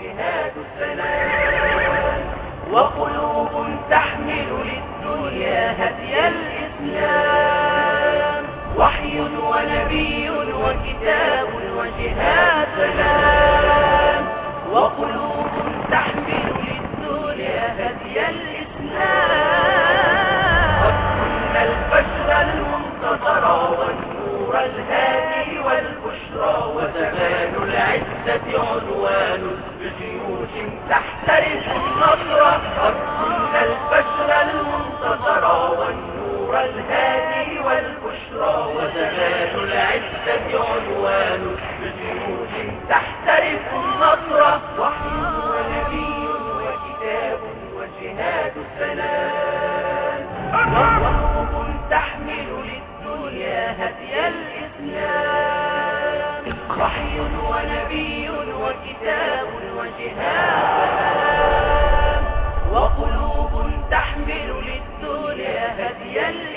وجهاد السلام وقلوب تحمل للدنيا هدي الإسلام وحي ونبي وكتاب وجهاد سلام وقلوب تحمل للدنيا هدي الإسلام قد كنا الفجر المنتصر والنور الهادي والبشرى وزمان العزة عنوان بجيوش تحترس النصر قد كنا الفجر المنتصر والنور الهادي والبشرى وزمان العزة عنوان بجيوش تحترس النصر وحي ونبي وكتاب وجهاد السلام وقلوب تحمل للدنيا هدي الإسلام وحي ونبي وكتاب وجهاد وقلوب تحمل للدنيا هدي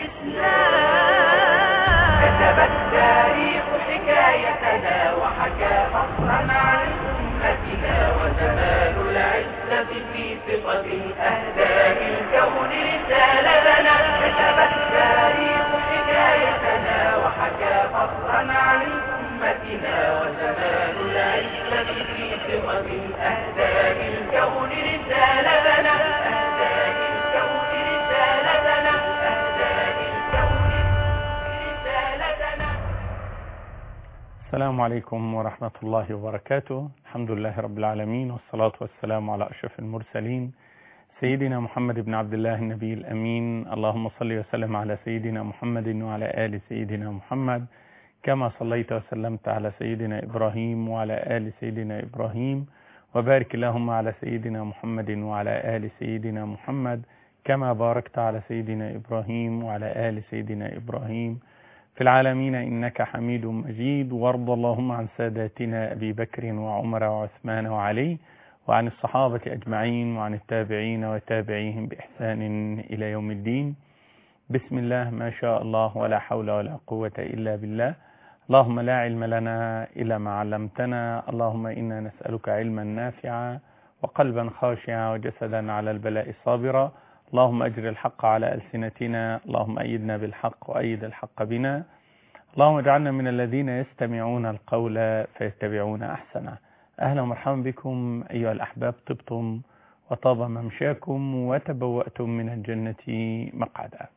الإسلام كتب التاريخ حكايتنا وحكى فصلا عن أمتنا وزمان العزة في ثقة أهداء الكون رسالتنا كتب التاريخ حكايتنا وحكى فصلا عن أمتنا وزمان العزة في ثقة أهداء الكون رسالتنا أهداء الكون رسالتنا أهداء الكون رسالتنا السلام عليكم ورحمة الله وبركاته الحمد لله رب العالمين والصلاة والسلام على أشرف المرسلين سيدنا محمد بن عبد الله النبي الأمين اللهم صل وسلم على سيدنا محمد وعلى آل سيدنا محمد كما صليت وسلمت على سيدنا إبراهيم وعلى آل سيدنا إبراهيم وبارك اللهم على سيدنا محمد وعلى آل سيدنا محمد كما باركت على سيدنا إبراهيم وعلى آل سيدنا إبراهيم في العالمين إنك حميد مجيد وارض اللهم عن ساداتنا أبي بكر وعمر وعثمان وعلي وعن الصحابة أجمعين وعن التابعين وتابعيهم بإحسان إلى يوم الدين بسم الله ما شاء الله ولا حول ولا قوة إلا بالله اللهم لا علم لنا إلا ما علمتنا اللهم إنا نسألك علما نافعا وقلبا خاشعا وجسدا على البلاء صابرا اللهم أجر الحق على ألسنتنا اللهم أيدنا بالحق وأيد الحق بنا اللهم اجعلنا من الذين يستمعون القول فيتبعون أحسنه أهلا ومرحبا بكم أيها الأحباب طبتم وطاب ممشاكم وتبوأتم من الجنة مقعدا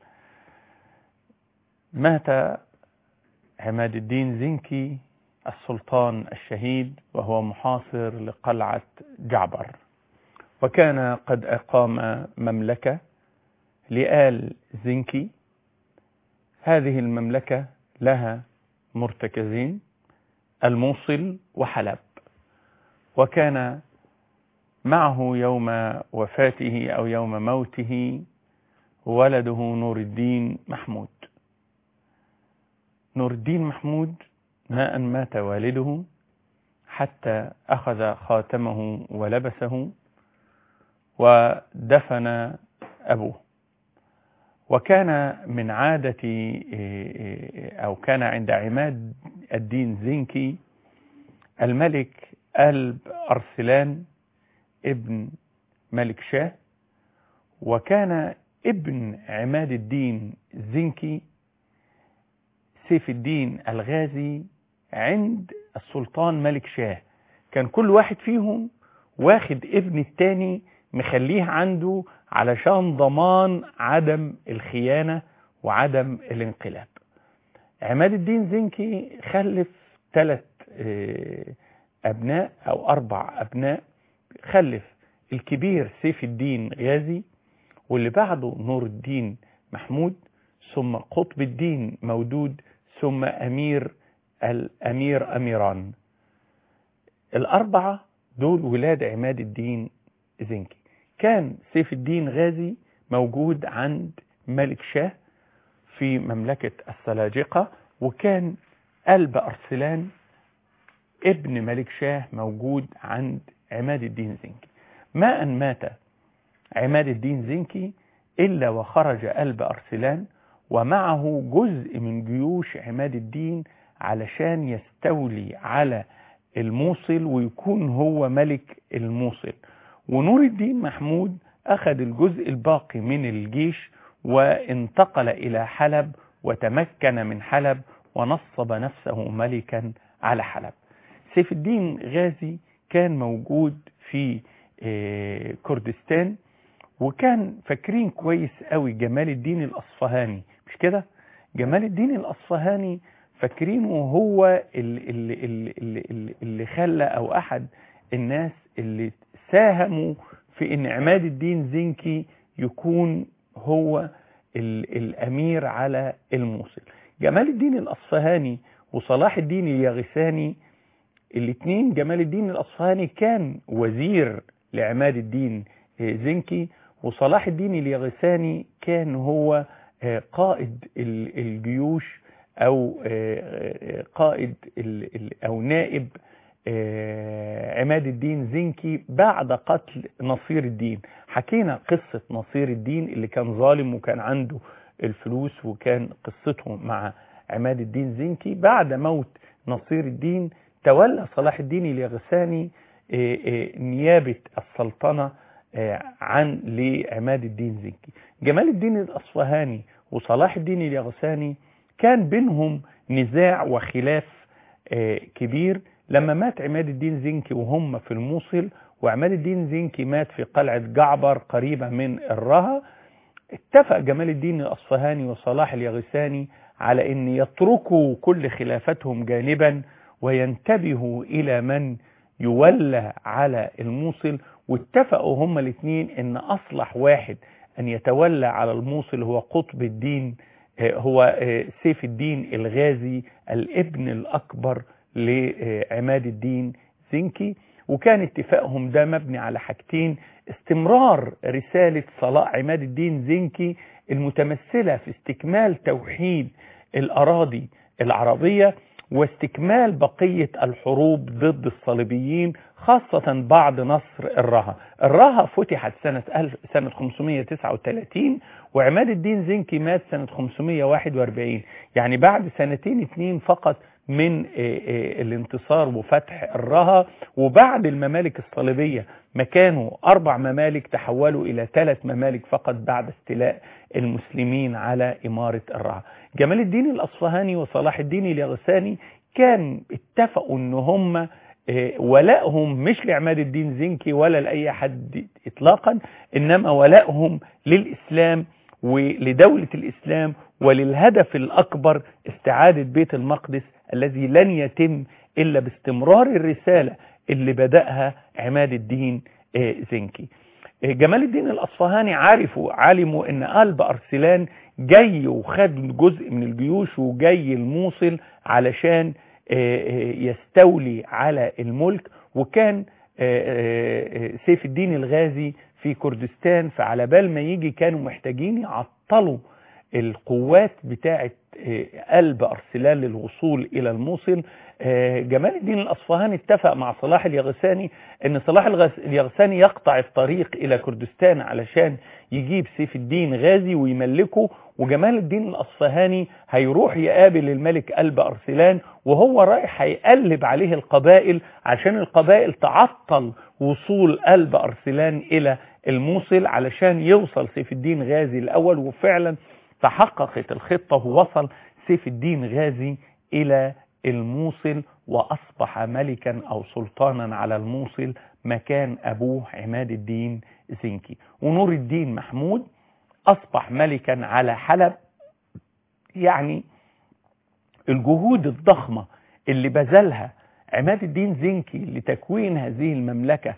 مات عماد الدين زنكي السلطان الشهيد وهو محاصر لقلعة جعبر وكان قد أقام مملكة لآل زنكي هذه المملكة لها مرتكزين الموصل وحلب وكان معه يوم وفاته أو يوم موته ولده نور الدين محمود نور الدين محمود ما أن مات والده حتى أخذ خاتمه ولبسه ودفن أبوه وكان من عادة أو كان عند عماد الدين زنكي الملك ألب أرسلان ابن ملك شاه وكان ابن عماد الدين زنكي سيف الدين الغازي عند السلطان ملك شاه كان كل واحد فيهم واخد ابن التاني مخليه عنده علشان ضمان عدم الخيانة وعدم الانقلاب عماد الدين زنكي خلف ثلاث أبناء أو أربع أبناء خلف الكبير سيف الدين غازي واللي بعده نور الدين محمود ثم قطب الدين مودود ثم أمير الأمير أميران الأربعة دول ولاد عماد الدين زنكي كان سيف الدين غازي موجود عند ملك شاه في مملكة السلاجقة وكان قلب أرسلان ابن ملك شاه موجود عند عماد الدين زنكي ما أن مات عماد الدين زنكي إلا وخرج قلب أرسلان ومعه جزء من جيوش عماد الدين علشان يستولي على الموصل ويكون هو ملك الموصل ونور الدين محمود أخذ الجزء الباقي من الجيش وانتقل إلى حلب وتمكن من حلب ونصب نفسه ملكا على حلب سيف الدين غازي كان موجود في كردستان وكان فاكرين كويس قوي جمال الدين الأصفهاني مش كده جمال الدين الأصفهاني فاكرينه هو اللي, اللي, اللي, اللي, اللي خلى أو أحد الناس اللي ساهموا في ان عماد الدين زنكي يكون هو الامير على الموصل جمال الدين الاصفهاني وصلاح الدين اليغساني الاثنين جمال الدين الاصفهاني كان وزير لعماد الدين زنكي وصلاح الدين اليغساني كان هو قائد الجيوش او قائد او نائب عماد الدين زنكي بعد قتل نصير الدين حكينا قصة نصير الدين اللي كان ظالم وكان عنده الفلوس وكان قصته مع عماد الدين زنكي بعد موت نصير الدين تولى صلاح الدين اليغساني نيابة السلطنة عن لعماد الدين زنكي جمال الدين الأصفهاني وصلاح الدين اليغساني كان بينهم نزاع وخلاف كبير لما مات عماد الدين زنكي وهم في الموصل وعماد الدين زنكي مات في قلعة جعبر قريبة من الرها اتفق جمال الدين الأصفهاني وصلاح اليغساني على أن يتركوا كل خلافتهم جانبا وينتبهوا إلى من يولى على الموصل واتفقوا هما الاثنين أن أصلح واحد أن يتولى على الموصل هو قطب الدين هو سيف الدين الغازي الابن الأكبر لعماد الدين زنكي وكان اتفاقهم ده مبني على حاجتين استمرار رسالة صلاح عماد الدين زنكي المتمثلة في استكمال توحيد الأراضي العربية واستكمال بقية الحروب ضد الصليبيين خاصة بعد نصر الرها الرها فتحت سنة, سنة 539 وعماد الدين زنكي مات سنة 541 يعني بعد سنتين اتنين فقط من الانتصار وفتح الرها وبعد الممالك الصليبية مكانه أربع ممالك تحولوا إلى ثلاث ممالك فقط بعد استيلاء المسلمين على إمارة الرها جمال الدين الأصفهاني وصلاح الدين اليغساني كان اتفقوا ان هم ولائهم مش لعماد الدين زنكي ولا لأي حد إطلاقا إنما ولائهم للإسلام ولدولة الإسلام وللهدف الأكبر استعادة بيت المقدس الذي لن يتم إلا باستمرار الرسالة اللي بدأها عماد الدين زنكي جمال الدين الأصفهاني عارفوا علموا ان قلب أرسلان جاي وخد جزء من الجيوش وجاي الموصل علشان يستولي على الملك وكان سيف الدين الغازي في كردستان فعلى بال ما يجي كانوا محتاجين يعطلوا القوات بتاعة قلب أرسلان للوصول إلى الموصل جمال الدين الأصفهاني اتفق مع صلاح اليغساني أن صلاح اليغساني يقطع الطريق إلى كردستان علشان يجيب سيف الدين غازي ويملكه وجمال الدين الأصفهاني هيروح يقابل الملك قلب أرسلان وهو رايح هيقلب عليه القبائل عشان القبائل تعطل وصول قلب أرسلان إلى الموصل علشان يوصل سيف الدين غازي الأول وفعلا تحققت الخطة ووصل سيف الدين غازي إلى الموصل وأصبح ملكا أو سلطانا على الموصل مكان أبوه عماد الدين زنكي ونور الدين محمود أصبح ملكا على حلب يعني الجهود الضخمة اللي بذلها عماد الدين زنكي لتكوين هذه المملكة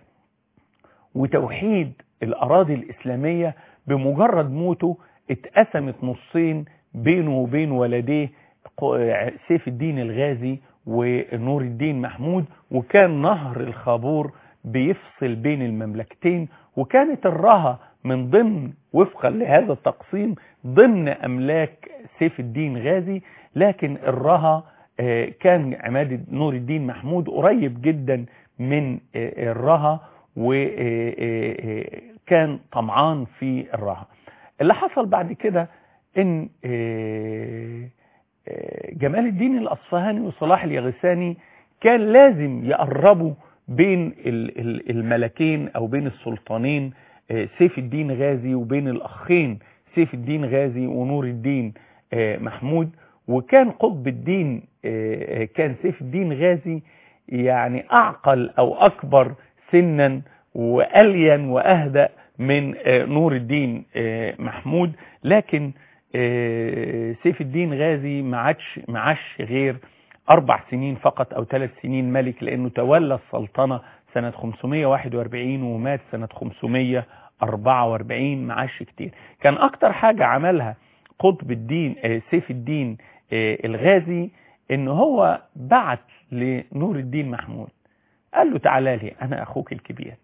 وتوحيد الأراضي الإسلامية بمجرد موته اتقسمت نصين بينه وبين ولديه سيف الدين الغازي ونور الدين محمود وكان نهر الخابور بيفصل بين المملكتين وكانت الرها من ضمن وفقا لهذا التقسيم ضمن أملاك سيف الدين غازي لكن الرها كان عماد نور الدين محمود قريب جدا من الرها وكان طمعان في الرها اللي حصل بعد كده ان جمال الدين الأصفهاني وصلاح اليغساني كان لازم يقربوا بين ال- ال- الملكين او بين السلطانين آه، سيف الدين غازي وبين الاخين سيف الدين غازي ونور الدين آه، محمود وكان قطب الدين آه، آه، كان سيف الدين غازي يعني اعقل او اكبر سنا والين واهدأ من آه، نور الدين آه، محمود لكن آه، سيف الدين غازي ما عادش ما عاش غير اربع سنين فقط او ثلاث سنين ملك لانه تولى السلطنه سنه 541 ومات سنه 544 ما عاش كتير كان اكتر حاجه عملها قطب الدين آه، سيف الدين آه، الغازي ان هو بعت لنور الدين محمود قال له تعالى لي انا اخوك الكبير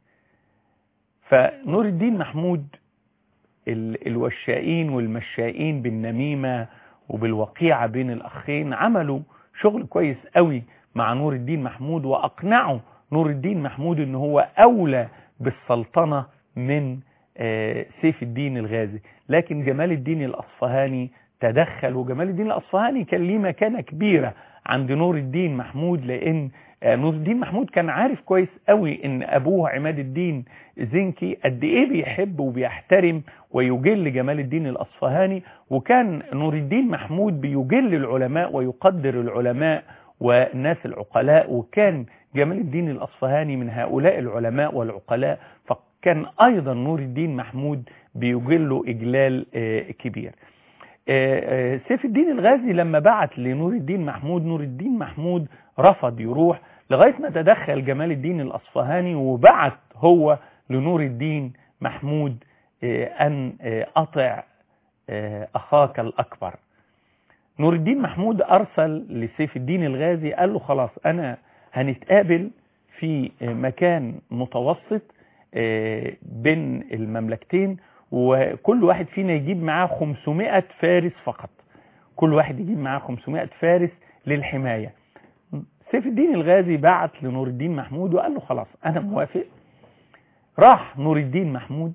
فنور الدين محمود ال- الوشائين والمشائين بالنميمة وبالوقيعة بين الأخين عملوا شغل كويس قوي مع نور الدين محمود وأقنعوا نور الدين محمود ان هو أولى بالسلطنة من آه، سيف الدين الغازي لكن جمال الدين الأصفهاني تدخل وجمال الدين الأصفهاني كان ليه مكانة كبيرة عند نور الدين محمود لأن آه، نور الدين محمود كان عارف كويس قوي ان ابوه عماد الدين زنكي قد ايه بيحب وبيحترم ويجل جمال الدين الاصفهاني وكان نور الدين محمود بيجل العلماء ويقدر العلماء والناس العقلاء وكان جمال الدين الاصفهاني من هؤلاء العلماء والعقلاء فكان ايضا نور الدين محمود بيجله اجلال آه، كبير آه، آه، سيف الدين الغازي لما بعت لنور الدين محمود نور الدين محمود رفض يروح لغاية ما تدخل جمال الدين الأصفهاني وبعت هو لنور الدين محمود آه، أن آه، أطع آه، أخاك الأكبر نور الدين محمود أرسل لسيف الدين الغازي قال له خلاص أنا هنتقابل في آه، مكان متوسط آه، بين المملكتين وكل واحد فينا يجيب معاه 500 فارس فقط كل واحد يجيب معاه 500 فارس للحماية سيف الدين الغازي بعت لنور الدين محمود وقال له خلاص أنا موافق راح نور الدين محمود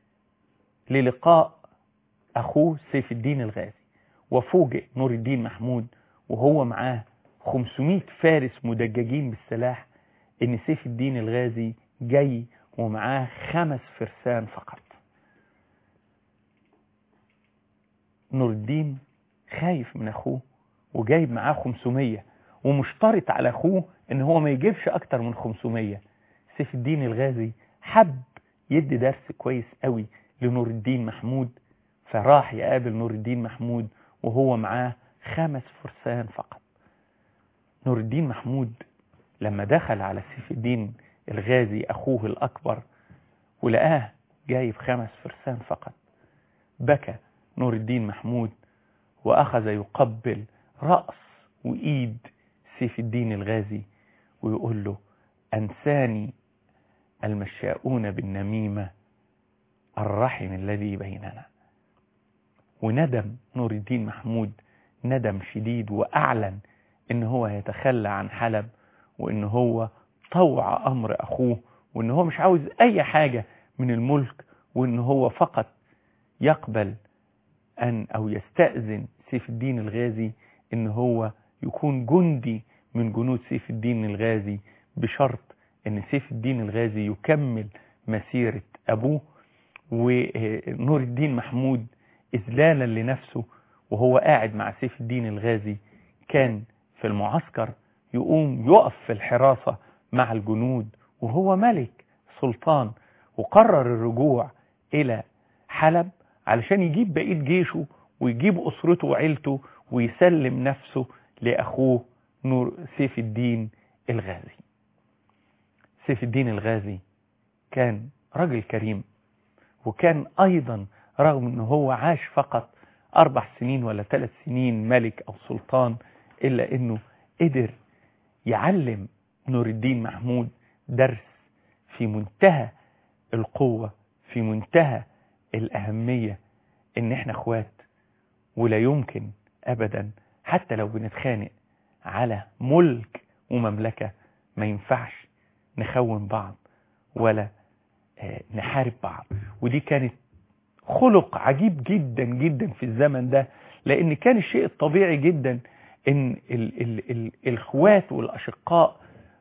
للقاء أخوه سيف الدين الغازي وفوجئ نور الدين محمود وهو معاه 500 فارس مدججين بالسلاح ان سيف الدين الغازي جاي ومعاه خمس فرسان فقط نور الدين خايف من اخوه وجايب معاه 500 ومشترط على اخوه ان هو ما يجيبش اكتر من 500 سيف الدين الغازي حب يدي درس كويس قوي لنور الدين محمود فراح يقابل نور الدين محمود وهو معاه خمس فرسان فقط نور الدين محمود لما دخل على سيف الدين الغازي أخوه الأكبر ولقاه جايب خمس فرسان فقط بكى نور الدين محمود وأخذ يقبل رأس وإيد سيف الدين الغازي ويقول له أنساني المشاؤون بالنميمة الرحم الذي بيننا وندم نور الدين محمود ندم شديد وأعلن إن هو يتخلى عن حلب وإن هو طوع أمر أخوه وإن هو مش عاوز أي حاجة من الملك وإن هو فقط يقبل أن أو يستأذن سيف الدين الغازي إن هو يكون جندي من جنود سيف الدين الغازي بشرط إن سيف الدين الغازي يكمل مسيرة أبوه ونور الدين محمود إذلالا لنفسه وهو قاعد مع سيف الدين الغازي كان في المعسكر يقوم يقف في الحراسة مع الجنود وهو ملك سلطان وقرر الرجوع إلى حلب علشان يجيب بقية جيشه ويجيب أسرته وعيلته ويسلم نفسه لأخوه نور سيف الدين الغازي سيف الدين الغازي كان رجل كريم وكان أيضا رغم أنه هو عاش فقط أربع سنين ولا ثلاث سنين ملك أو سلطان إلا أنه قدر يعلم نور الدين محمود درس في منتهى القوة في منتهى الأهمية إن إحنا إخوات ولا يمكن أبدا حتى لو بنتخانق على ملك ومملكة ما ينفعش نخون بعض ولا آه، نحارب بعض ودي كانت خلق عجيب جدا جدا في الزمن ده لأن كان الشيء الطبيعي جدا إن ال ال ال الإخوات والأشقاء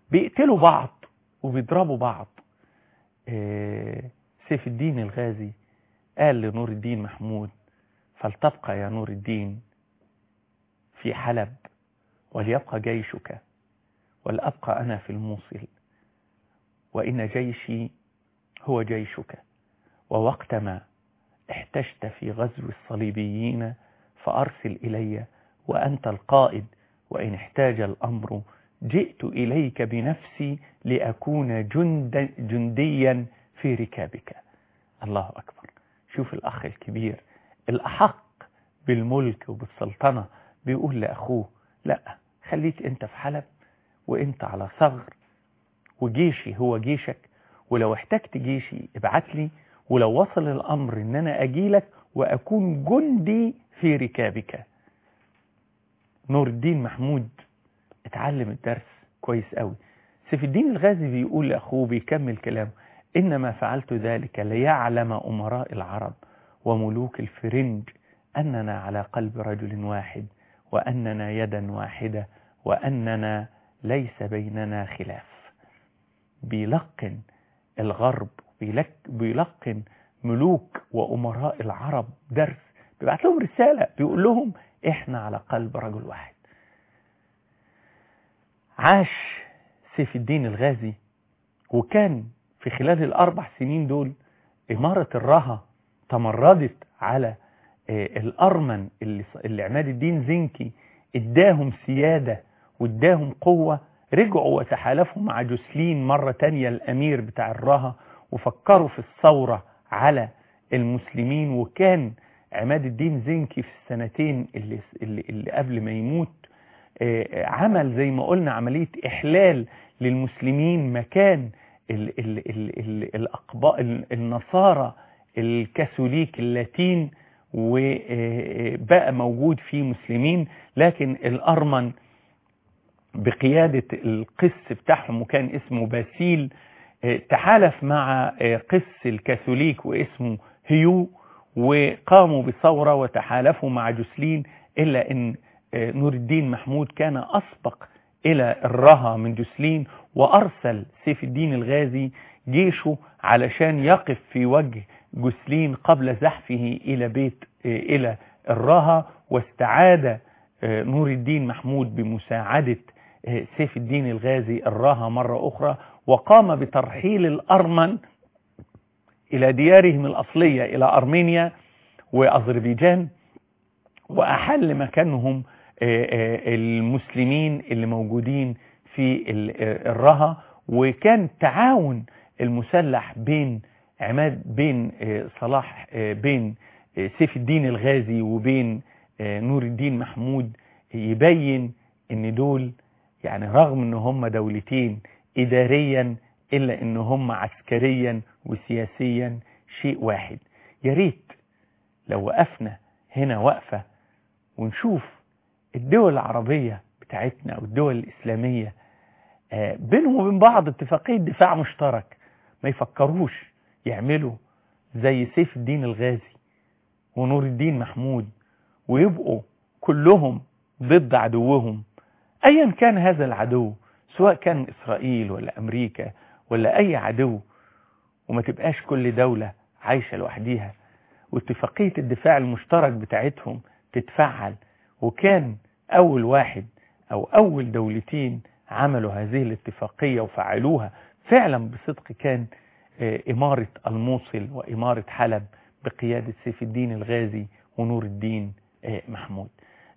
بيقتلوا بعض وبيضربوا بعض آه، سيف الدين الغازي قال لنور الدين محمود فلتبقى يا نور الدين في حلب وليبقى جيشك ولأبقى أنا في الموصل وإن جيشي هو جيشك ووقتما احتجت في غزو الصليبيين فأرسل إلي وأنت القائد وإن احتاج الأمر جئت إليك بنفسي لأكون جند جنديا في ركابك الله أكبر شوف الأخ الكبير الأحق بالملك وبالسلطنة بيقول لأخوه لا خليك أنت في حلب وأنت على ثغر وجيشي هو جيشك ولو احتجت جيشي ابعت لي ولو وصل الأمر أن أنا أجيلك وأكون جندي في ركابك نور الدين محمود اتعلم الدرس كويس قوي سيف الدين الغازي بيقول لأخوه بيكمل كلامه إنما فعلت ذلك ليعلم أمراء العرب وملوك الفرنج أننا على قلب رجل واحد وأننا يدا واحدة وأننا ليس بيننا خلاف بيلقن الغرب بيلك بيلقن ملوك وأمراء العرب درس بيبعت لهم رسالة بيقول لهم إحنا على قلب رجل واحد عاش سيف الدين الغازي وكان في خلال الأربع سنين دول إمارة الرها تمردت على الأرمن اللي, اللي عماد الدين زنكي اداهم سيادة واداهم قوة رجعوا وتحالفوا مع جسلين مرة تانية الأمير بتاع الرها وفكروا في الثورة على المسلمين وكان عماد الدين زنكي في السنتين اللي, اللي, اللي قبل ما يموت عمل زي ما قلنا عملية إحلال للمسلمين مكان ال ال ال ال الأقباء النصارى الكاثوليك اللاتين وبقى موجود فيه مسلمين لكن الأرمن بقيادة القس بتاعهم وكان اسمه باسيل تحالف مع قس الكاثوليك واسمه هيو وقاموا بثورة وتحالفوا مع جسلين إلا أن نور الدين محمود كان أسبق إلى الرها من جسلين وأرسل سيف الدين الغازي جيشه علشان يقف في وجه جسلين قبل زحفه إلى بيت إلى الرها واستعاد نور الدين محمود بمساعدة سيف الدين الغازي الرها مرة أخرى وقام بترحيل الأرمن إلى ديارهم الأصلية إلى أرمينيا وأذربيجان وأحل مكانهم المسلمين اللي موجودين في الرها وكان تعاون المسلح بين عماد بين صلاح بين سيف الدين الغازي وبين نور الدين محمود يبين ان دول يعني رغم ان هم دولتين اداريا الا ان هم عسكريا وسياسيا شيء واحد يا ريت لو وقفنا هنا وقفة ونشوف الدول العربية بتاعتنا او الدول الاسلامية بينهم وبين بعض اتفاقية دفاع مشترك ما يفكروش يعملوا زي سيف الدين الغازي ونور الدين محمود ويبقوا كلهم ضد عدوهم ايا كان هذا العدو سواء كان اسرائيل ولا امريكا ولا اي عدو وما تبقاش كل دولة عايشة لوحديها واتفاقية الدفاع المشترك بتاعتهم تتفعل وكان اول واحد او اول دولتين عملوا هذه الاتفاقية وفعلوها فعلا بصدق كان إمارة الموصل وإمارة حلب بقيادة سيف الدين الغازي ونور الدين محمود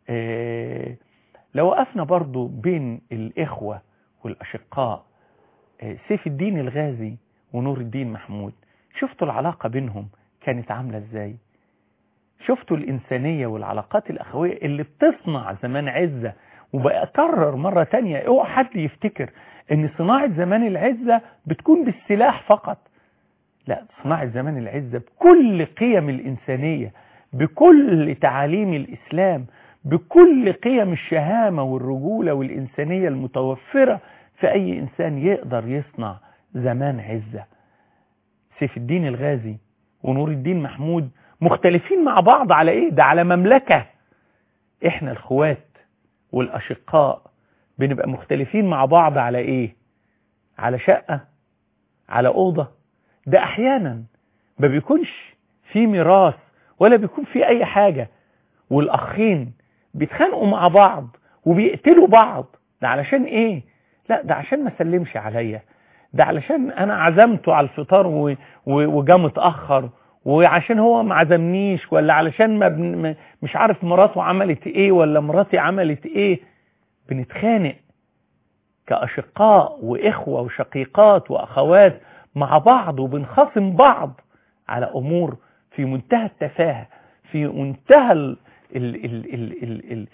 لو وقفنا برضو بين الإخوة والأشقاء سيف الدين الغازي ونور الدين محمود شفتوا العلاقة بينهم كانت عاملة ازاي شفتوا الإنسانية والعلاقات الأخوية اللي بتصنع زمان عزة وبأكرر مرة تانية اوعى حد يفتكر ان صناعة زمان العزة بتكون بالسلاح فقط لا صناعة زمان العزة بكل قيم الإنسانية بكل تعاليم الإسلام بكل قيم الشهامة والرجولة والإنسانية المتوفرة في أي إنسان يقدر يصنع زمان عزة سيف الدين الغازي ونور الدين محمود مختلفين مع بعض على إيه ده على مملكة إحنا الخوات والأشقاء بنبقى مختلفين مع بعض على إيه على شقة على أوضة ده أحيانا ما بيكونش في ميراث ولا بيكون في أي حاجة والأخين بيتخانقوا مع بعض وبيقتلوا بعض ده علشان إيه؟ لا ده عشان ما سلمش عليا ده علشان أنا عزمته على الفطار و- و- وجا متأخر وعشان هو ما عزمنيش ولا علشان ما بن... ما- مش عارف مراته عملت ايه ولا مراتي عملت ايه بنتخانق كأشقاء وإخوة وشقيقات وأخوات مع بعض وبنخاصم بعض على أمور في منتهى التفاهة في منتهى ال ال ال ال ال ال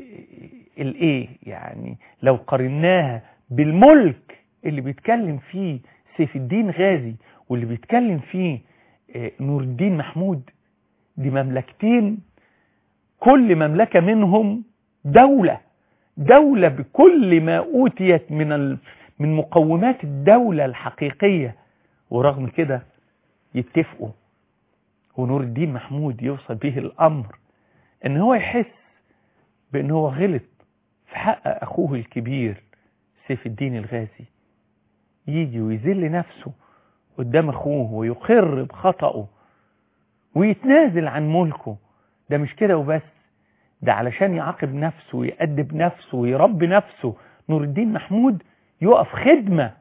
الايه يعني لو قارناها بالملك اللي بيتكلم فيه سيف الدين غازي واللي بيتكلم فيه آه، نور الدين محمود دي مملكتين كل مملكة منهم دولة دولة بكل ما أوتيت من ال... من مقومات الدولة الحقيقية ورغم كده يتفقوا ونور الدين محمود يوصل به الأمر إن هو يحس بإن هو غلط في حق أخوه الكبير سيف الدين الغازي يجي ويذل نفسه قدام أخوه ويقر بخطأه ويتنازل عن ملكه ده مش كده وبس ده علشان يعاقب نفسه ويأدب نفسه ويربي نفسه نور الدين محمود يقف خدمة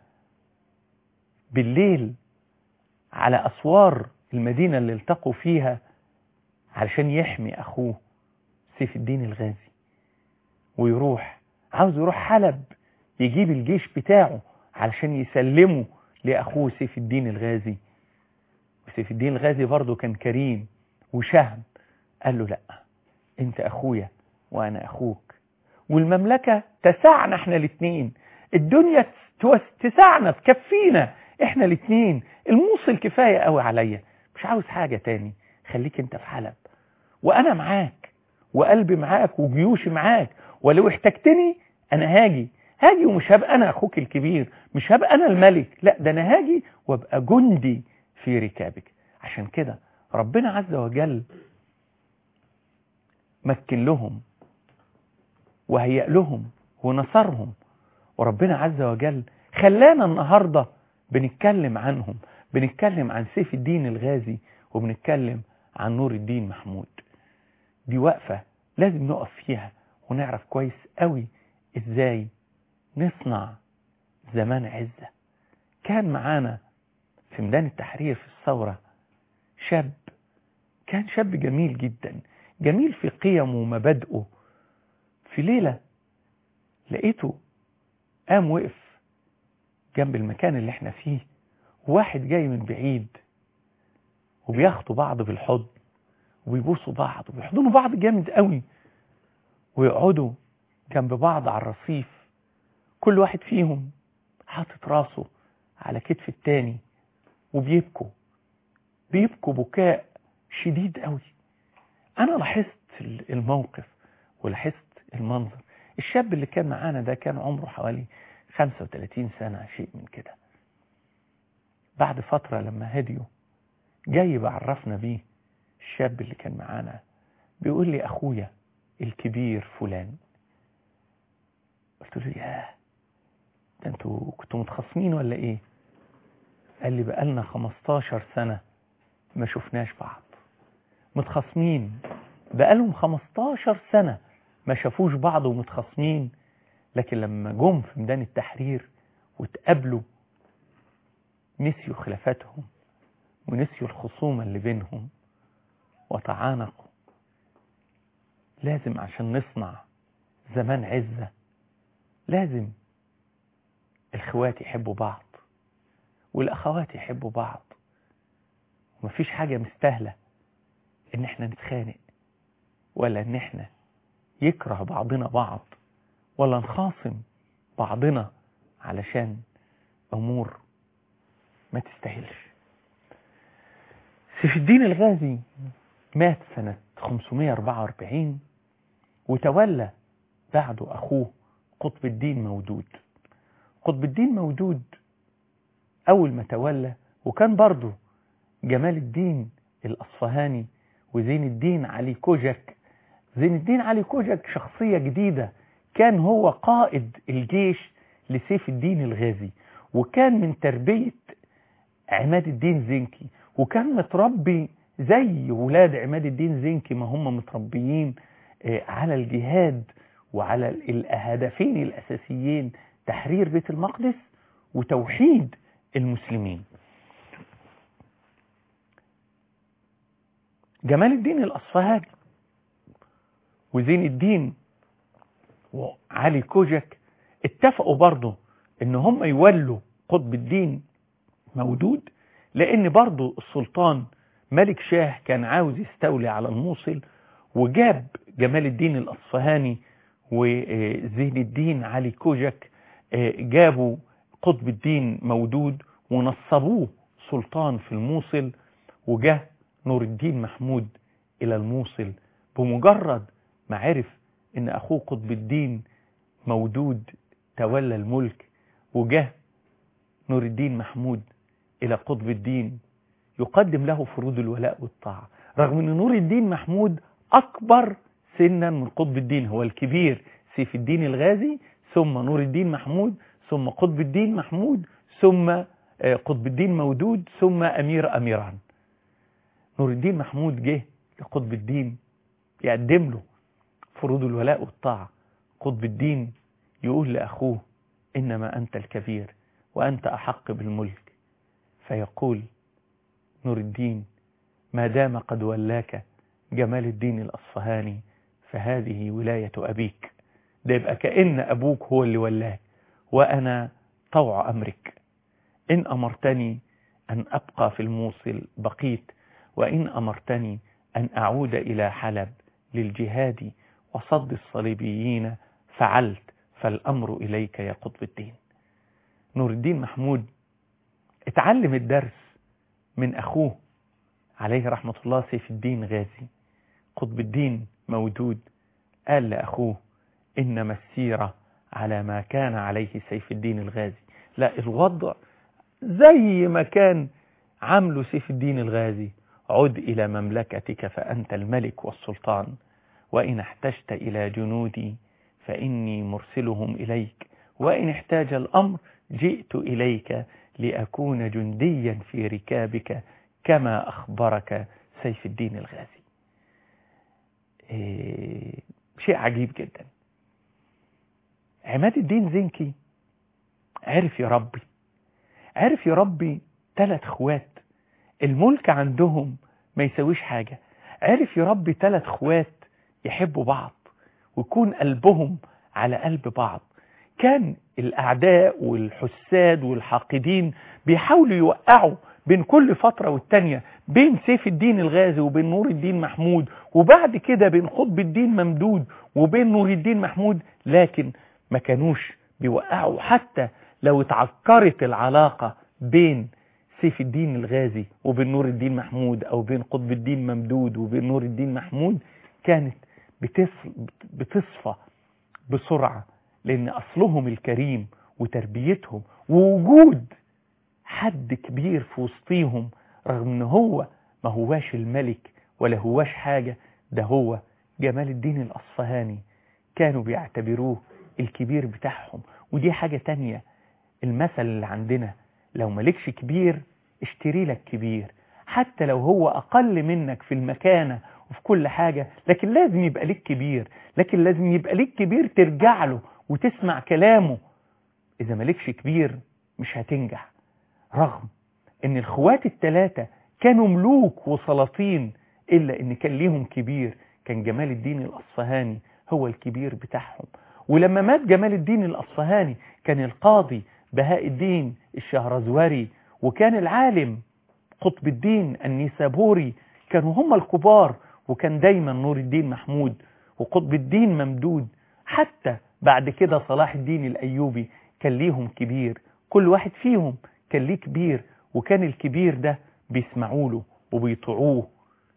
بالليل على أسوار المدينة اللي التقوا فيها علشان يحمي أخوه سيف الدين الغازي ويروح عاوز يروح حلب يجيب الجيش بتاعه علشان يسلمه لأخوه سيف الدين الغازي وسيف الدين الغازي برضه كان كريم وشهم قال له لأ انت اخويا وانا اخوك والمملكة تسعنا احنا الاتنين الدنيا توس- تسعنا تكفينا احنا الاتنين الموصل كفاية قوي عليا مش عاوز حاجة تاني خليك انت في حلب وانا معاك وقلبي معاك وجيوشي معاك ولو احتجتني انا هاجي هاجي ومش هبقى انا اخوك الكبير مش هبقى انا الملك لا ده انا هاجي وابقى جندي في ركابك عشان كده ربنا عز وجل مكن لهم وهيأ لهم ونصرهم وربنا عز وجل خلانا النهاردة بنتكلم عنهم بنتكلم عن سيف الدين الغازي وبنتكلم عن نور الدين محمود دي وقفة لازم نقف فيها ونعرف كويس قوي ازاي نصنع زمان عزة كان معانا في ميدان التحرير في الثورة شاب كان شاب جميل جدا جميل في قيمه ومبادئه في ليلة لقيته قام وقف جنب المكان اللي احنا فيه وواحد جاي من بعيد وبياخدوا بعض بالحضن وبيبوسوا بعض وبيحضنوا بعض جامد قوي ويقعدوا جنب بعض على الرصيف كل واحد فيهم حاطط راسه على كتف التاني وبيبكوا بيبكوا بكاء شديد قوي انا لاحظت الموقف ولاحظت المنظر الشاب اللي كان معانا ده كان عمره حوالي 35 سنة شيء من كده بعد فترة لما هديوا جاي بعرفنا بيه الشاب اللي كان معانا بيقول لي أخويا الكبير فلان قلت له ياه ده انتوا كنتوا متخاصمين ولا ايه قال لي بقالنا 15 سنة ما شفناش بعض متخاصمين بقالهم 15 سنة ما شافوش بعض ومتخاصمين لكن لما جم في ميدان التحرير واتقابلوا نسيوا خلافاتهم ونسيوا الخصومة اللي بينهم وتعانقوا لازم عشان نصنع زمان عزة لازم الخوات يحبوا بعض والأخوات يحبوا بعض ومفيش حاجة مستاهلة إن احنا نتخانق ولا إن احنا يكره بعضنا بعض ولا نخاصم بعضنا علشان أمور ما تستاهلش سيف الدين الغازي مات سنة 544 وتولى بعده أخوه قطب الدين مودود قطب الدين مودود أول ما تولى وكان برضه جمال الدين الأصفهاني وزين الدين علي كوجك زين الدين علي كوجك شخصية جديدة كان هو قائد الجيش لسيف الدين الغازي وكان من تربية عماد الدين زنكي وكان متربي زي ولاد عماد الدين زنكي ما هم متربيين على الجهاد وعلى الهدفين الأساسيين تحرير بيت المقدس وتوحيد المسلمين جمال الدين الأصفهاني وزين الدين وعلي كوجك اتفقوا برضه ان هم يولوا قطب الدين مودود لان برضه السلطان ملك شاه كان عاوز يستولي على الموصل وجاب جمال الدين الأصفهاني وزين الدين علي كوجك جابوا قطب الدين مودود ونصبوه سلطان في الموصل وجه نور الدين محمود إلى الموصل بمجرد ما عرف ان اخوه قطب الدين مودود تولى الملك وجه نور الدين محمود الى قطب الدين يقدم له فروض الولاء والطاعة رغم ان نور الدين محمود اكبر سنا من قطب الدين هو الكبير سيف الدين الغازي ثم نور الدين محمود ثم قطب الدين محمود ثم قطب الدين مودود ثم امير اميران نور الدين محمود جه لقطب الدين يقدم له فروض الولاء والطاعة قطب الدين يقول لأخوه إنما أنت الكبير وأنت أحق بالملك فيقول نور الدين ما دام قد ولاك جمال الدين الأصفهاني فهذه ولاية أبيك ده يبقى كأن أبوك هو اللي ولاك وأنا طوع أمرك إن أمرتني أن أبقى في الموصل بقيت وإن أمرتني أن أعود إلى حلب للجهاد وصد الصليبيين فعلت فالأمر إليك يا قطب الدين نور الدين محمود اتعلم الدرس من أخوه عليه رحمة الله سيف الدين غازي قطب الدين مودود قال لأخوه إنما السيرة على ما كان عليه سيف الدين الغازي لا الوضع زي ما كان عمله سيف الدين الغازي عد إلى مملكتك فأنت الملك والسلطان وإن احتجت إلى جنودي فإني مرسلهم إليك وإن احتاج الأمر جئت إليك لأكون جنديا في ركابك كما أخبرك سيف الدين الغازي إيه شيء عجيب جدا عماد الدين زنكي عرف يربي عرف يربي ثلاث اخوات الملك عندهم ما يسويش حاجة عرف يربي ثلاث اخوات يحبوا بعض ويكون قلبهم على قلب بعض كان الأعداء والحساد والحاقدين بيحاولوا يوقعوا بين كل فترة والتانية بين سيف الدين الغازي وبين نور الدين محمود وبعد كده بين قطب الدين ممدود وبين نور الدين محمود لكن ما كانوش بيوقعوا حتى لو اتعكرت العلاقة بين سيف الدين الغازي وبين نور الدين محمود او بين قطب الدين ممدود وبين نور الدين محمود كانت بتصفى بسرعة لان اصلهم الكريم وتربيتهم ووجود حد كبير في وسطيهم رغم ان هو ما هواش الملك ولا هواش حاجة ده هو جمال الدين الاصفهاني كانوا بيعتبروه الكبير بتاعهم ودي حاجة تانية المثل اللي عندنا لو ملكش كبير اشتري لك كبير حتى لو هو اقل منك في المكانة وفي كل حاجة لكن لازم يبقى ليك كبير لكن لازم يبقى ليك كبير ترجع له وتسمع كلامه اذا ملكش كبير مش هتنجح رغم ان الخوات الثلاثة كانوا ملوك وسلاطين الا ان كان ليهم كبير كان جمال الدين الاصفهاني هو الكبير بتاعهم ولما مات جمال الدين الاصفهاني كان القاضي بهاء الدين الشهرزوري وكان العالم قطب الدين النيسابوري كانوا هم الكبار وكان دايما نور الدين محمود وقطب الدين ممدود حتى بعد كده صلاح الدين الأيوبي كان ليهم كبير كل واحد فيهم كان ليه كبير وكان الكبير ده بيسمعوا له وبيطيعوه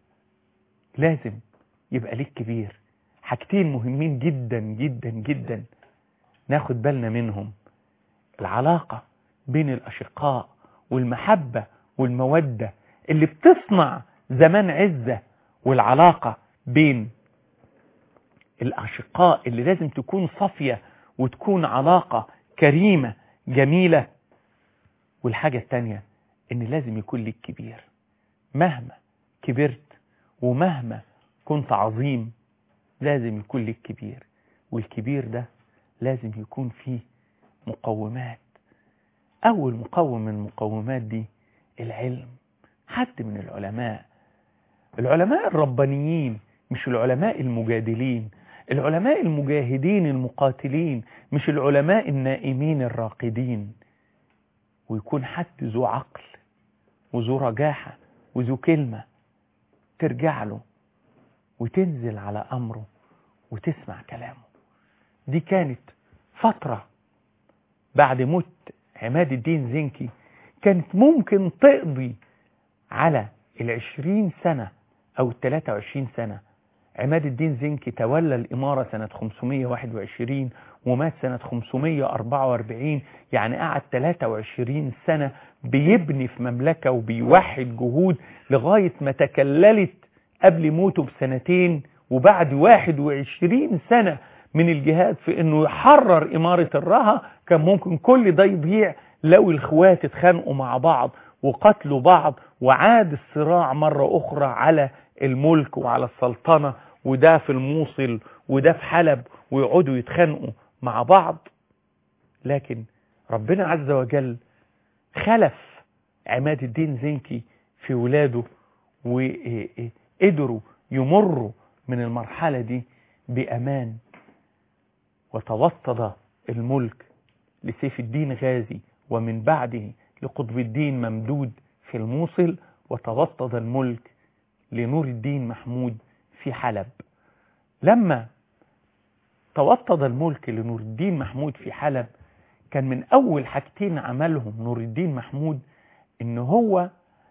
لازم يبقى ليك كبير حاجتين مهمين جدا جدا جدا ناخد بالنا منهم العلاقة بين الأشقاء والمحبة والمودة اللي بتصنع زمان عزة والعلاقة بين الأشقاء اللي لازم تكون صافية وتكون علاقة كريمة جميلة والحاجة التانية ان لازم يكون لك كبير مهما كبرت ومهما كنت عظيم لازم يكون لك كبير والكبير ده لازم يكون فيه مقومات اول مقوم من المقومات دي العلم حد من العلماء العلماء الربانيين مش العلماء المجادلين العلماء المجاهدين المقاتلين مش العلماء النائمين الراقدين ويكون حد ذو عقل وذو رجاحة وذو كلمة ترجع له وتنزل على أمره وتسمع كلامه دي كانت فترة بعد موت عماد الدين زنكي كانت ممكن تقضي على العشرين سنة أو التلاتة وعشرين سنة عماد الدين زنكي تولى الإمارة سنة 521 ومات سنة 544 يعني قعد 23 سنة بيبني في مملكة وبيوحد جهود لغاية ما تكللت قبل موته بسنتين وبعد 21 سنة من الجهاد في انه يحرر إمارة الرها كان ممكن كل ده يضيع لو الخوات اتخانقوا مع بعض وقتلوا بعض وعاد الصراع مرة أخرى على الملك وعلى السلطنة وده في الموصل وده في حلب ويقعدوا يتخانقوا مع بعض لكن ربنا عز وجل خلف عماد الدين زنكي في ولاده وقدروا يمروا من المرحلة دي بأمان وتوطد الملك لسيف الدين غازي ومن بعده لقطب الدين ممدود في الموصل وتوطد الملك لنور الدين محمود في حلب لما توطد الملك لنور الدين محمود في حلب كان من أول حاجتين عملهم نور الدين محمود إن هو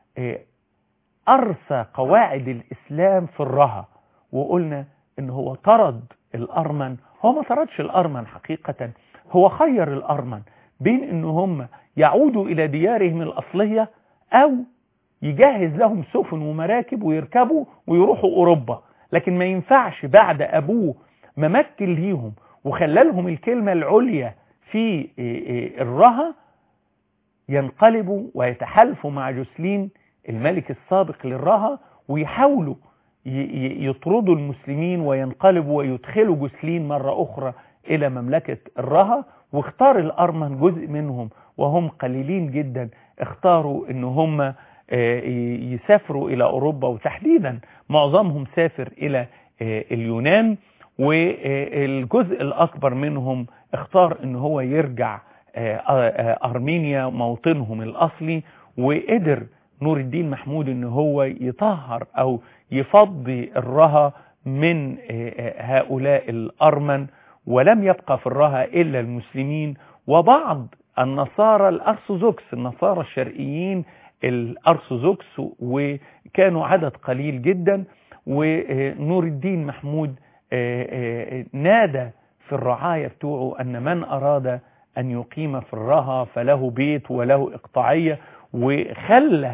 أرسى قواعد الإسلام في الرها وقلنا إن هو طرد الأرمن هو ما طردش الأرمن حقيقة هو خير الأرمن بين إن هم يعودوا إلى ديارهم الأصلية أو يجهز لهم سفن ومراكب ويركبوا ويروحوا أوروبا لكن ما ينفعش بعد أبوه ما مكن ليهم وخلالهم الكلمة العليا في الرها ينقلبوا ويتحالفوا مع جسلين الملك السابق للرها ويحاولوا يطردوا المسلمين وينقلبوا ويدخلوا جسلين مرة أخرى إلى مملكة الرها واختار الأرمن جزء منهم وهم قليلين جدا اختاروا ان هم يسافروا إلى أوروبا وتحديدا معظمهم سافر إلى اليونان والجزء الأكبر منهم اختار ان هو يرجع أرمينيا موطنهم الأصلي وقدر نور الدين محمود ان هو يطهر أو يفضي الرها من هؤلاء الأرمن ولم يبقى في الرها إلا المسلمين وبعض النصارى الأرثوذكس النصارى الشرقيين الأرثوذكس وكانوا عدد قليل جدا ونور الدين محمود نادى في الرعاية بتوعه أن من أراد أن يقيم في الرها فله بيت وله إقطاعية وخلى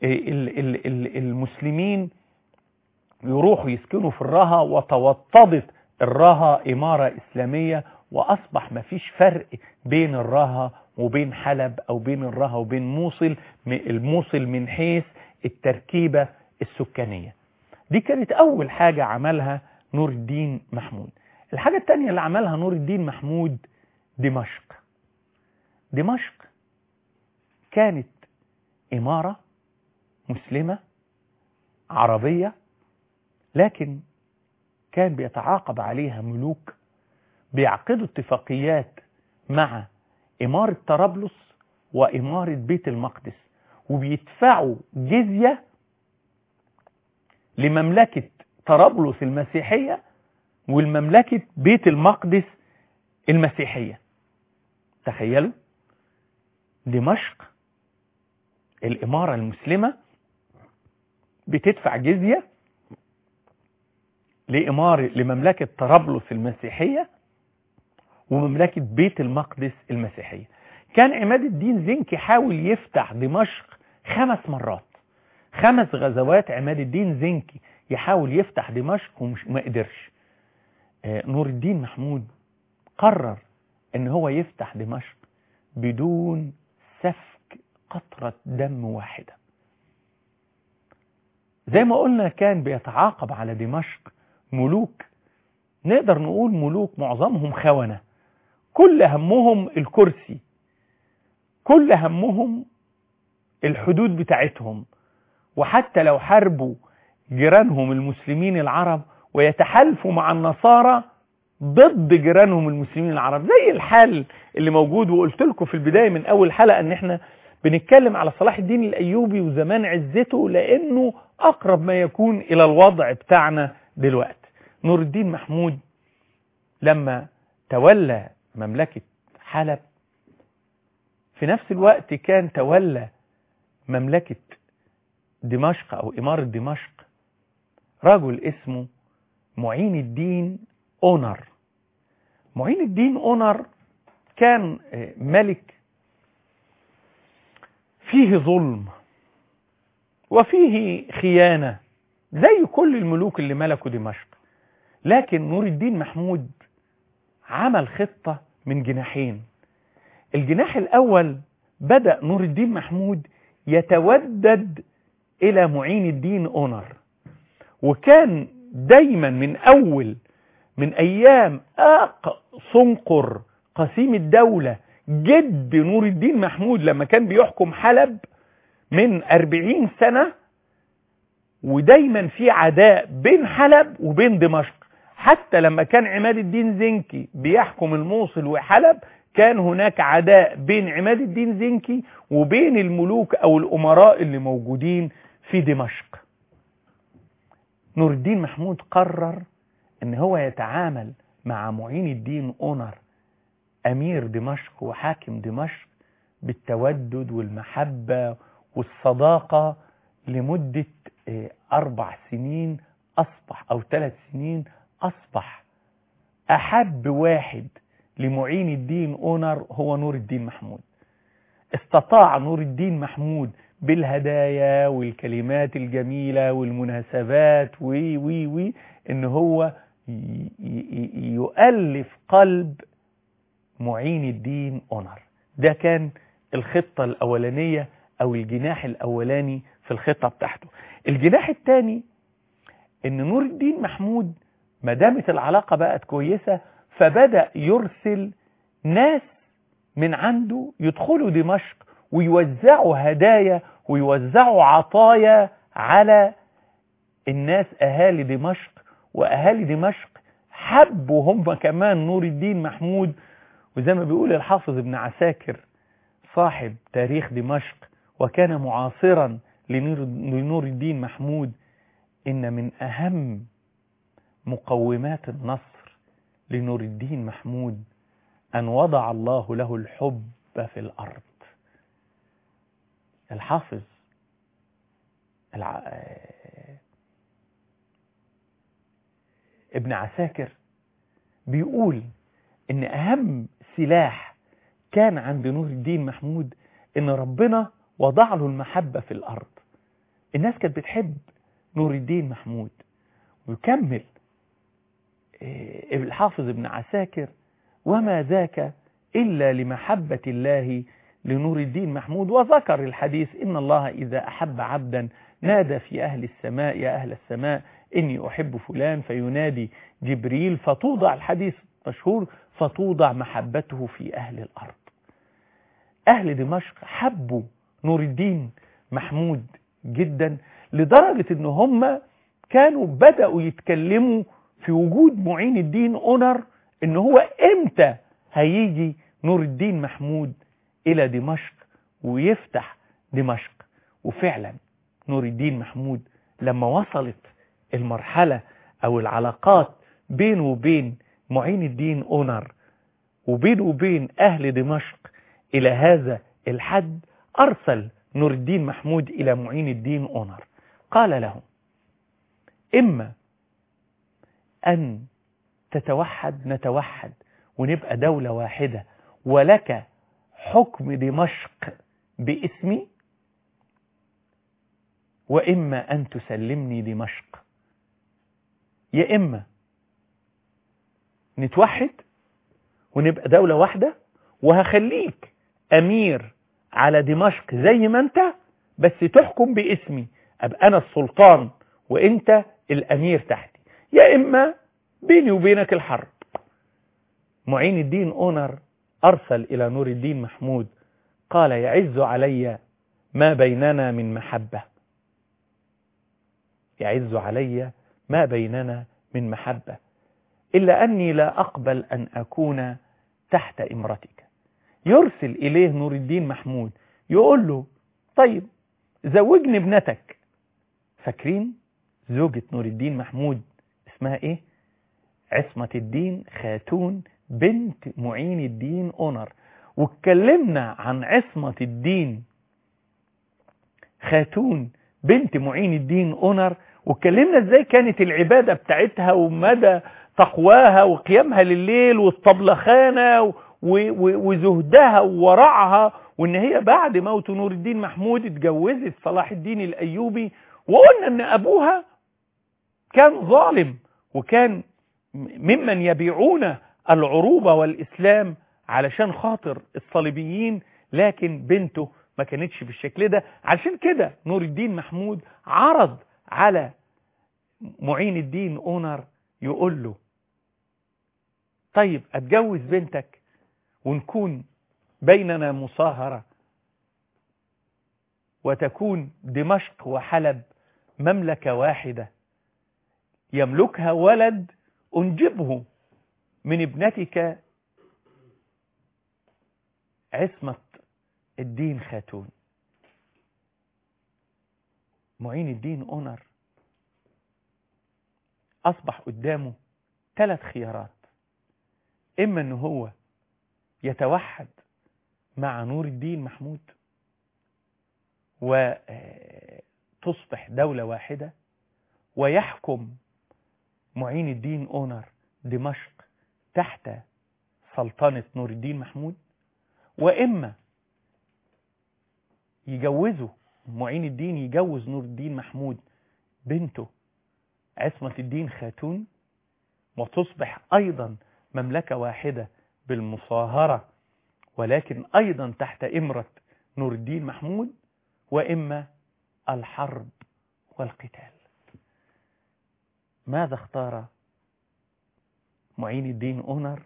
المسلمين يروحوا يسكنوا في الرها وتوطدت الرها إمارة إسلامية وأصبح ما فيش فرق بين الرها وبين حلب أو بين الرها وبين موصل الموصل من حيث التركيبة السكانية دي كانت أول حاجة عملها نور الدين محمود الحاجة الثانية اللي عملها نور الدين محمود دمشق دمشق كانت إمارة مسلمة عربية لكن كان بيتعاقب عليها ملوك بيعقدوا اتفاقيات مع إمارة طرابلس وإمارة بيت المقدس وبيدفعوا جزية لمملكة طرابلس المسيحية والمملكة بيت المقدس المسيحية تخيلوا دمشق الإمارة المسلمة بتدفع جزية لإمارة لمملكة طرابلس المسيحية ومملكة بيت المقدس المسيحية كان عماد الدين زنكي حاول يفتح دمشق خمس مرات خمس غزوات عماد الدين زنكي يحاول يفتح دمشق ومش ما قدرش نور الدين محمود قرر ان هو يفتح دمشق بدون سفك قطرة دم واحدة زي ما قلنا كان بيتعاقب على دمشق ملوك نقدر نقول ملوك معظمهم خونة كل همهم الكرسي كل همهم الحدود بتاعتهم وحتى لو حاربوا جيرانهم المسلمين العرب ويتحالفوا مع النصارى ضد جيرانهم المسلمين العرب زي الحال اللي موجود وقلت لكم في البداية من أول حلقة أن احنا بنتكلم على صلاح الدين الأيوبي وزمان عزته لأنه أقرب ما يكون إلى الوضع بتاعنا دلوقتي نور الدين محمود لما تولى مملكة حلب في نفس الوقت كان تولى مملكة دمشق أو إمارة دمشق رجل اسمه معين الدين أونر معين الدين أونر كان ملك فيه ظلم وفيه خيانة زي كل الملوك اللي ملكوا دمشق لكن نور الدين محمود عمل خطة من جناحين الجناح الأول بدأ نور الدين محمود يتودد إلى معين الدين أونر وكان دايما من أول من أيام آق صنقر قسيم الدولة جد نور الدين محمود لما كان بيحكم حلب من أربعين سنة ودايما في عداء بين حلب وبين دمشق حتى لما كان عماد الدين زنكي بيحكم الموصل وحلب كان هناك عداء بين عماد الدين زنكي وبين الملوك أو الأمراء اللي موجودين في دمشق نور الدين محمود قرر ان هو يتعامل مع معين الدين اونر امير دمشق وحاكم دمشق بالتودد والمحبة والصداقة لمدة اربع سنين اصبح او ثلاث سنين اصبح احب واحد لمعين الدين اونر هو نور الدين محمود استطاع نور الدين محمود بالهدايا والكلمات الجميلة والمناسبات وي وي وي ان هو يؤلف قلب معين الدين اونر ده كان الخطة الاولانية او الجناح الاولاني في الخطة بتاعته الجناح الثاني ان نور الدين محمود ما دامت العلاقة بقت كويسة فبدأ يرسل ناس من عنده يدخلوا دمشق ويوزعوا هدايا ويوزعوا عطايا على الناس أهالي دمشق وأهالي دمشق حبوا هم كمان نور الدين محمود وزي ما بيقول الحافظ ابن عساكر صاحب تاريخ دمشق وكان معاصرا لنور الدين محمود إن من أهم مقومات النصر لنور الدين محمود أن وضع الله له الحب في الأرض الحافظ الع... ابن عساكر بيقول ان اهم سلاح كان عند نور الدين محمود ان ربنا وضع له المحبة في الارض الناس كانت بتحب نور الدين محمود ويكمل الحافظ ابن عساكر وما ذاك إلا لمحبة الله لنور الدين محمود وذكر الحديث إن الله إذا أحب عبدا نادى في أهل السماء يا أهل السماء إني أحب فلان فينادي جبريل فتوضع الحديث مشهور فتوضع محبته في أهل الأرض أهل دمشق حبوا نور الدين محمود جدا لدرجة إن هم كانوا بدأوا يتكلموا في وجود معين الدين أونر إن هو إمتى هيجي نور الدين محمود إلى دمشق ويفتح دمشق وفعلا نور الدين محمود لما وصلت المرحلة أو العلاقات بينه وبين معين الدين أونر وبينه وبين أهل دمشق إلى هذا الحد أرسل نور الدين محمود إلى معين الدين أونر قال له إما أن تتوحد نتوحد ونبقى دولة واحدة ولك حكم دمشق باسمي وإما أن تسلمني دمشق يا إما نتوحد ونبقى دولة واحدة وهخليك أمير على دمشق زي ما انت بس تحكم باسمي ابقى انا السلطان وانت الامير تحتي يا اما بيني وبينك الحرب معين الدين اونر ارسل الى نور الدين محمود قال يعز علي ما بيننا من محبة يعز علي ما بيننا من محبة إلا أني لا أقبل أن أكون تحت إمرتك يرسل إليه نور الدين محمود يقول له طيب زوجني ابنتك فاكرين زوجة نور الدين محمود اسمها ايه عصمة الدين خاتون بنت معين الدين اونر واتكلمنا عن عصمة الدين خاتون بنت معين الدين اونر واتكلمنا ازاي كانت العبادة بتاعتها ومدى تقواها وقيامها لليل والطبلخانة وزهدها وورعها وان هي بعد موت نور الدين محمود اتجوزت صلاح الدين الايوبي وقلنا ان ابوها كان ظالم وكان ممن يبيعون العروبة والاسلام علشان خاطر الصليبيين لكن بنته ما كانتش بالشكل ده علشان كده نور الدين محمود عرض على معين الدين اونر يقول له طيب اتجوز بنتك ونكون بيننا مصاهرة وتكون دمشق وحلب مملكة واحدة يملكها ولد أنجبه من ابنتك عصمة الدين خاتون معين الدين أونر أصبح قدامه ثلاث خيارات إما أنه هو يتوحد مع نور الدين محمود وتصبح دولة واحدة ويحكم معين الدين أونر دمشق تحت سلطنة نور الدين محمود وإما يجوزه معين الدين يجوز نور الدين محمود بنته عصمة الدين خاتون وتصبح أيضا مملكة واحدة بالمصاهرة ولكن أيضا تحت إمرة نور الدين محمود وإما الحرب والقتال ماذا اختار معين الدين أونر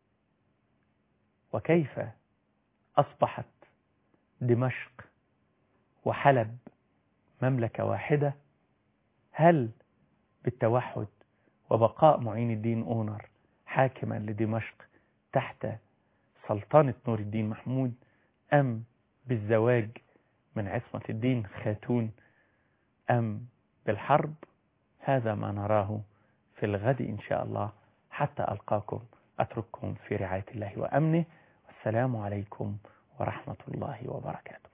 وكيف أصبحت دمشق وحلب مملكة واحدة هل بالتوحد وبقاء معين الدين أونر حاكما لدمشق تحت سلطنة نور الدين محمود أم بالزواج من عصمة الدين خاتون أم بالحرب هذا ما نراه في الغد إن شاء الله حتى ألقاكم أترككم في رعاية الله وأمنه والسلام عليكم ورحمة الله وبركاته